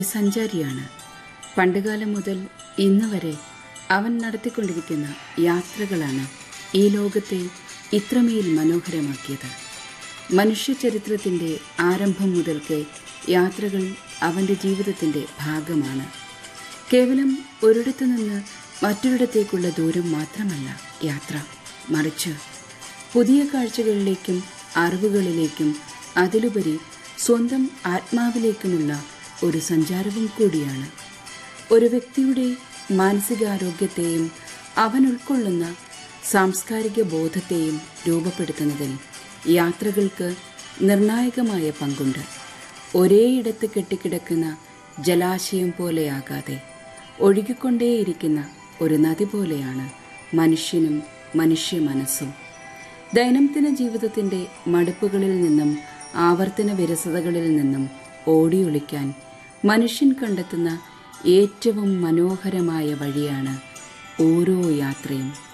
സഞ്ചാരിയാണ് പണ്ടുകാലം മുതൽ ഇന്ന് വരെ അവൻ നടത്തിക്കൊണ്ടിരിക്കുന്ന യാത്രകളാണ് ഈ ലോകത്തെ ഇത്രമേൽ മനോഹരമാക്കിയത് മനുഷ്യചരിത്രത്തിന്റെ ആരംഭം മുതൽക്ക് യാത്രകൾ അവന്റെ ജീവിതത്തിന്റെ ഭാഗമാണ് കേവലം ഒരിടത്തു നിന്ന് മറ്റൊരിടത്തേക്കുള്ള ദൂരം മാത്രമല്ല യാത്ര മറിച്ച് പുതിയ കാഴ്ചകളിലേക്കും അറിവുകളിലേക്കും അതിലുപരി സ്വന്തം ആത്മാവിലേക്കുമുള്ള ഒരു സഞ്ചാരവും കൂടിയാണ് ഒരു വ്യക്തിയുടെ മാനസികാരോഗ്യത്തെയും അവൻ ഉൾക്കൊള്ളുന്ന സാംസ്കാരിക ബോധത്തെയും രൂപപ്പെടുത്തുന്നതിൽ യാത്രകൾക്ക് നിർണായകമായ പങ്കുണ്ട് ഒരേയിടത്ത് കെട്ടിക്കിടക്കുന്ന ജലാശയം പോലെയാകാതെ ഒഴുകിക്കൊണ്ടേയിരിക്കുന്ന ഒരു നദി പോലെയാണ് മനുഷ്യനും മനുഷ്യ മനസ്സും ദൈനംദിന ജീവിതത്തിന്റെ മടുപ്പുകളിൽ നിന്നും ആവർത്തന വിരസതകളിൽ നിന്നും ഓടിയൊളിക്കാൻ മനുഷ്യൻ കണ്ടെത്തുന്ന ഏറ്റവും മനോഹരമായ വഴിയാണ് ഓരോ യാത്രയും